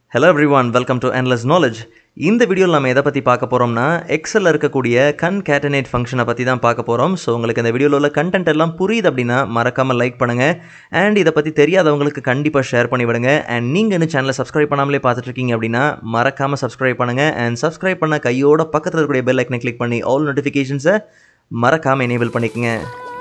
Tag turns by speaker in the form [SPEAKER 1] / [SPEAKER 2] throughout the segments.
[SPEAKER 1] hello everyone welcome to endless knowledge இந்த வீடியோவில் நம்ம எதை பற்றி பார்க்க போகிறோம்னா எக்ஸலில் இருக்கக்கூடிய கன் கேட்டனேட் ஃபங்க்ஷனை பற்றி தான் பார்க்க போகிறோம் ஸோ உங்களுக்கு இந்த வீடியோவில் உள்ள கண்டென்ட் எல்லாம் புரியுது அப்படின்னா மறக்காமல் லைக் பண்ணுங்கள் அண்ட் இதை பற்றி தெரியாதவங்களுக்கு கண்டிப்பாக ஷேர் பண்ணி விடுங்க அண்ட் நீங்கள் இன்னும் சேனலை சப்ஸ்கிரைப் பண்ணாமலே பார்த்துட்டு இருக்கீங்க அப்படின்னா மறக்காமல் சப்ஸ்கிரைப் பண்ணுங்கள் அண்ட் சப்ஸ்கிரைப் பண்ண கையோட பக்கத்தில் இருக்கக்கூடிய பெல் ஐக்கனை கிளிக் பண்ணி ஆல் நோட்டிஃபிகேஷன்ஸை மறக்காமல் எனேபிள் பண்ணிக்கங்க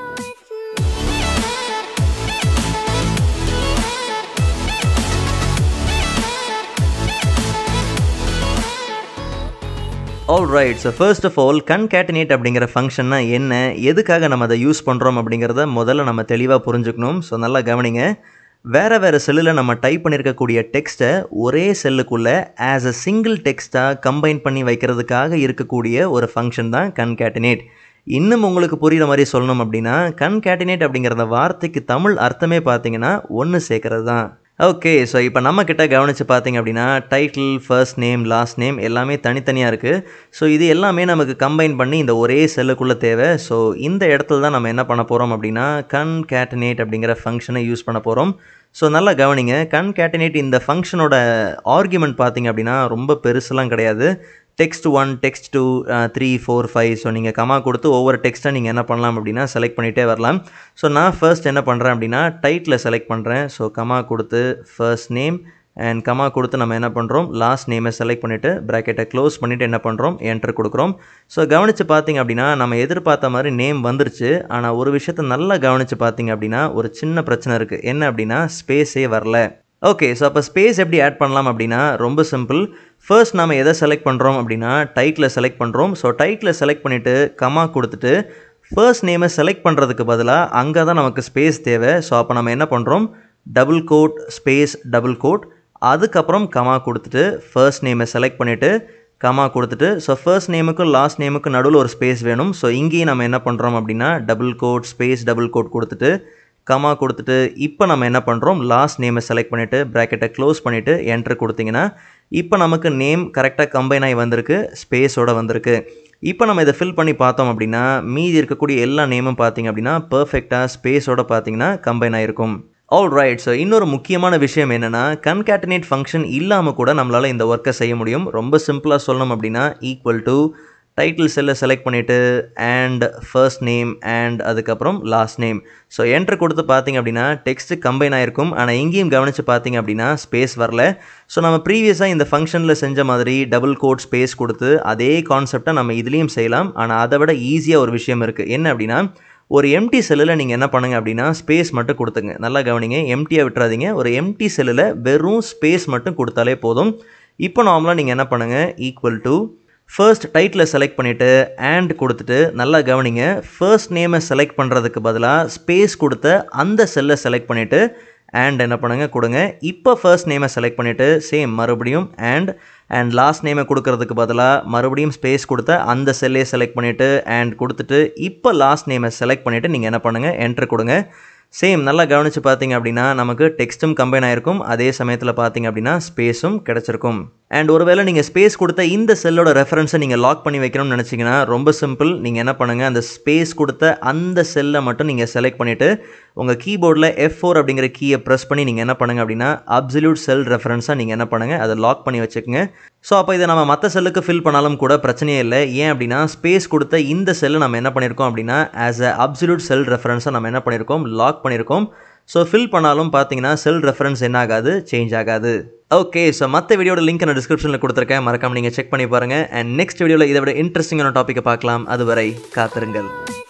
[SPEAKER 1] all right so first of all concatenate அப்படிங்கிற ஃபங்க்ஷன்னா என்ன எதுக்காக நம்ம அதை யூஸ் பண்ணுறோம் அப்படிங்கிறத முதல்ல நம்ம தெளிவாக புரிஞ்சுக்கணும் ஸோ நல்லா கவனிங்க வேறு வேறு செல்லில் நம்ம டைப் பண்ணியிருக்கக்கூடிய டெக்ஸ்ட்டை ஒரே செல்லுக்குள்ளே ஆஸ் அ சிங்கிள் டெக்ஸ்ட்டாக கம்பைன் பண்ணி வைக்கிறதுக்காக இருக்கக்கூடிய ஒரு ஃபங்க்ஷன் தான் கன்கேட்டனேட் இன்னும் உங்களுக்கு புரிகிற மாதிரி சொல்லணும் அப்படின்னா கன்கேட்டினேட் அப்படிங்கிற அந்த வார்த்தைக்கு தமிழ் அர்த்தமே பார்த்தீங்கன்னா ஒன்று சேர்க்கறது தான் ஓகே ஸோ இப்போ நம்ம கிட்ட கவனித்து பார்த்தீங்க அப்படின்னா title first name last name எல்லாமே தனித்தனியாக இருக்குது ஸோ இது எல்லாமே நமக்கு கம்பைன் பண்ணி இந்த ஒரே செல்லுக்குள்ளே தேவை ஸோ இந்த இடத்துல தான் நம்ம என்ன பண்ண போகிறோம் அப்படின்னா கன் கேட்டனேட் அப்படிங்கிற ஃபங்க்ஷனை யூஸ் பண்ண போகிறோம் ஸோ நல்லா கவனிங்க கன் கேட்டனேட் இந்த ஃபங்க்ஷனோட ஆர்குமெண்ட் பார்த்தீங்க அப்படின்னா ரொம்ப பெருசுலாம் கிடையாது text one text two three four five so நீங்கள் கமா கொடுத்து ஒவ்வொரு டெக்ஸ்ட்டை நீங்கள் என்ன பண்ணலாம் அப்படின்னா செலக்ட் பண்ணிகிட்டே வரலாம் ஸோ நான் ஃபர்ஸ்ட் என்ன பண்ணுறேன் அப்படின்னா டைட்டில் செலக்ட் பண்ணுறேன் ஸோ கமா கொடுத்து ஃபர்ஸ்ட் நேம் அண்ட் கமா கொடுத்து நம்ம என்ன பண்ணுறோம் லாஸ்ட் நேமை செலக்ட் பண்ணிவிட்டு ப்ராக்கெட்டை க்ளோஸ் பண்ணிவிட்டு என்ன பண்ணுறோம் என்டர் கொடுக்குறோம் ஸோ கவனித்து பார்த்தீங்க அப்படின்னா நம்ம எதிர்பார்த்த மாதிரி நேம் வந்துருச்சு ஆனால் ஒரு விஷயத்த நல்லா கவனித்து பார்த்தீங்க அப்படின்னா ஒரு சின்ன பிரச்சனை இருக்குது என்ன அப்படின்னா ஸ்பேஸே வரல ஓகே ஸோ அப்போ ஸ்பேஸ் எப்படி ஆட் பண்ணலாம் அப்படின்னா ரொம்ப சிம்பிள் ஃபர்ஸ்ட் நம்ம எதை செலக்ட் பண்ணுறோம் அப்படின்னா டைட்டில் செலக்ட் பண்ணுறோம் ஸோ டைட்டில் செலக்ட் பண்ணிவிட்டு கமா கொடுத்துட்டு ஃபர்ஸ்ட் நேமை செலக்ட் பண்ணுறதுக்கு பதிலாக அங்கே தான் நமக்கு ஸ்பேஸ் தேவை ஸோ அப்போ நம்ம என்ன பண்ணுறோம் double quote space double quote அதுக்கப்புறம் கமா கொடுத்துட்டு ஃபர்ஸ்ட் நேமை செலக்ட் பண்ணிவிட்டு கமா கொடுத்துட்டு ஸோ ஃபர்ஸ்ட் நேமுக்கும் லாஸ்ட் நேமுக்கும் நடுவில் ஒரு ஸ்பேஸ் வேணும் ஸோ இங்கேயும் நம்ம என்ன பண்ணுறோம் அப்படின்னா double quote space double quote கொடுத்துட்டு கமா கொடுத்துட்டு இப்போ நம்ம என்ன பண்ணுறோம் லாஸ்ட் நேமை செலக்ட் பண்ணிவிட்டு ப்ராக்கெட்டை க்ளோஸ் பண்ணிவிட்டு என்ட்ரு கொடுத்தீங்கன்னா இப்போ நமக்கு நேம் கரெக்டாக கம்பைன் ஆகி வந்திருக்கு ஸ்பேஸோட வந்திருக்கு இப்போ நம்ம இதை ஃபில் பண்ணி பார்த்தோம் அப்படின்னா மீதி இருக்கக்கூடிய எல்லா நேமும் பார்த்தீங்க அப்படின்னா பர்ஃபெக்டாக ஸ்பேஸோட பார்த்தீங்கன்னா கம்பைன் ஆகிருக்கும் ஆல் ரைட் ஸோ இன்னொரு முக்கியமான விஷயம் என்னென்னா கன்கேட்டனேட் ஃபங்க்ஷன் இல்லாமல் கூட நம்மளால் இந்த ஒர்க்கை செய்ய முடியும் ரொம்ப சிம்பிளாக சொல்லணும் அப்படின்னா ஈக்குவல் டு டைட்டில் செல்லை செலக்ட் பண்ணிவிட்டு அண்ட் ஃபர்ஸ்ட் நேம் அண்ட் அதுக்கப்புறம் லாஸ்ட் நேம் ஸோ என்ட்ரு கொடுத்து பார்த்தீங்க அப்படின்னா டெக்ஸ்ட்டு கம்பைன் ஆகிருக்கும் ஆனால் இங்கேயும் கவனித்து பார்த்தீங்க அப்படின்னா ஸ்பேஸ் வரல ஸோ நம்ம ப்ரீவியஸாக இந்த ஃபங்க்ஷனில் செஞ்ச மாதிரி டபுள் கோட் ஸ்பேஸ் கொடுத்து அதே கான்செப்டை நம்ம இதுலேயும் செய்யலாம் ஆனால் அதை விட ஈஸியாக ஒரு விஷயம் இருக்குது என்ன அப்படின்னா ஒரு எம்டி செல்லில் நீங்கள் என்ன பண்ணுங்கள் அப்படின்னா ஸ்பேஸ் மட்டும் கொடுத்துங்க நல்லா கவனிங்க எம்டியாக விட்டுறாதீங்க ஒரு எம்டி செல்லில் வெறும் ஸ்பேஸ் மட்டும் கொடுத்தாலே போதும் இப்போ நார்மலாக நீங்கள் என்ன பண்ணுங்கள் equal to first title select பண்ணிவிட்டு அண்ட் கொடுத்துட்டு நல்லா கவனிங்க ஃபர்ஸ்ட் நேமை செலக்ட் பண்ணுறதுக்கு பதிலாக ஸ்பேஸ் கொடுத்த அந்த செல்லை செலக்ட் பண்ணிவிட்டு அண்ட் என்ன பண்ணுங்கள் கொடுங்க இப்போ ஃபர்ஸ்ட் நேமை செலக்ட் பண்ணிவிட்டு சேம் மறுபடியும் அண்ட் அண்ட் லாஸ்ட் நேமை கொடுக்கறதுக்கு பதிலாக மறுபடியும் ஸ்பேஸ் கொடுத்த அந்த செல்லே செலக்ட் பண்ணிவிட்டு அண்ட் கொடுத்துட்டு இப்போ லாஸ்ட் நேமை செலக்ட் பண்ணிவிட்டு நீங்கள் என்ன பண்ணுங்கள் என்ட்ரு கொடுங்க சேம் நல்லா கவனித்து பார்த்தீங்க அப்படின்னா நமக்கு டெக்ஸ்ட்டும் கம்பைன் ஆகிருக்கும் அதே சமயத்தில் பார்த்தீங்க அப்படின்னா ஸ்பேஸும் கிடச்சிருக்கும் அண்ட் ஒருவேளை நீங்கள் ஸ்பேஸ் கொடுத்த இந்த செல்லோட ரெஃபரன்ஸை நீங்கள் லாக் பண்ணி வைக்கணும்னு நினச்சிங்கன்னா ரொம்ப சிம்பிள் நீங்கள் என்ன பண்ணுங்கள் அந்த ஸ்பேஸ் கொடுத்த அந்த செல்லை மட்டும் நீங்கள் செலக்ட் பண்ணிவிட்டு உங்கள் கீபோர்டில் எஃப் ஃபோர் அப்படிங்கிற கீயை ப்ரெஸ் பண்ணி நீங்கள் என்ன பண்ணுங்கள் அப்படின்னா அப்சல்யூட் செல் ரெஃபரன்ஸாக நீங்கள் என்ன பண்ணுங்கள் அதை லாக் பண்ணி வச்சுக்கோங்க ஸோ அப்போ இதை நம்ம மற்ற செல்லுக்கு ஃபில் பண்ணாலும் கூட பிரச்சனையே இல்லை ஏன் அப்படின்னா ஸ்பேஸ் கொடுத்த இந்த செல்லை நம்ம என்ன பண்ணியிருக்கோம் அப்படின்னா ஆஸ் அ அப்சல்யூட் செல் ரெஃபரன்ஸை நம்ம என்ன பண்ணியிருக்கோம் லாக் பண்ணியிருக்கோம் ஸோ ஃபில் பண்ணாலும் பார்த்தீங்கன்னா செல் ரெஃபரன்ஸ் என்ன ஆகாது சேஞ்ச் ஆகாது ஓகே ஸோ மற்ற வீடியோட லிங்க் நான் டிஸ்கிரிப்ஷனில் கொடுத்துருக்கேன் மறக்காம நீங்கள் செக் பண்ணி பாருங்கள் அண்ட் நெக்ஸ்ட் வீடியோவில் இதை விட இன்ட்ரெஸ்டிங்கான டாப்பிக்கை பார்க்கலாம் அதுவரை காத்திருங்கள்